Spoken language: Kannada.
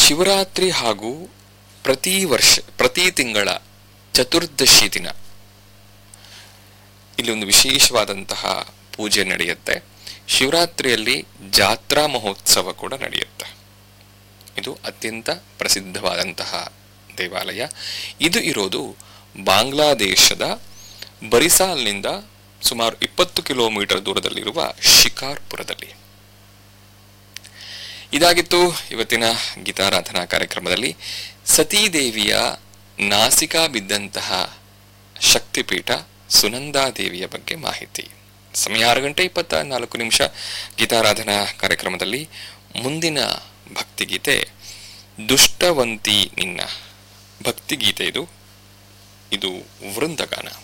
ಶಿವರಾತ್ರಿ ಹಾಗೂ ಪ್ರತಿ ವರ್ಷ ಪ್ರತಿ ತಿಂಗಳ ಚತುರ್ದಶಿ ದಿನ ಇಲ್ಲಿ ಒಂದು ವಿಶೇಷವಾದಂತಹ ಪೂಜೆ ನಡೆಯುತ್ತೆ ಶಿವರಾತ್ರಿಯಲ್ಲಿ ಜಾತ್ರಾ ಮಹೋತ್ಸವ ಕೂಡ ನಡೆಯುತ್ತೆ ಇದು ಅತ್ಯಂತ ಪ್ರಸಿದ್ಧವಾದಂತಹ ದೇವಾಲಯ ಇದು ಇರೋದು ಬಾಂಗ್ಲಾದೇಶದ ಬರಿಸಾಲ್ನಿಂದ ಸುಮಾರು ಇಪ್ಪತ್ತು ಕಿಲೋಮೀಟರ್ ದೂರದಲ್ಲಿರುವ ಶಿಕಾರ್ಪುರದಲ್ಲಿ ಇದಾಗಿತ್ತು ಇವತ್ತಿನ ಗೀತಾರಾಧನಾ ಕಾರ್ಯಕ್ರಮದಲ್ಲಿ ಸತೀದೇವಿಯ ನಾಸಿಕಾ ಬಿದ್ದಂತಹ ಶಕ್ತಿಪೀಠ ಸುನಂದಾದೇವಿಯ ಬಗ್ಗೆ ಮಾಹಿತಿ ಸಮಯ ಆರು ಗಂಟೆ ಇಪ್ಪತ್ತ ನಾಲ್ಕು ನಿಮಿಷ ಗೀತಾರಾಧನಾ ಕಾರ್ಯಕ್ರಮದಲ್ಲಿ ಮುಂದಿನ ಭಕ್ತಿಗೀತೆ ದುಷ್ಟವಂತಿ ನಿನ್ನ ಭಕ್ತಿಗೀತೆ ಇದು ಇದು ವೃಂದಗಾನ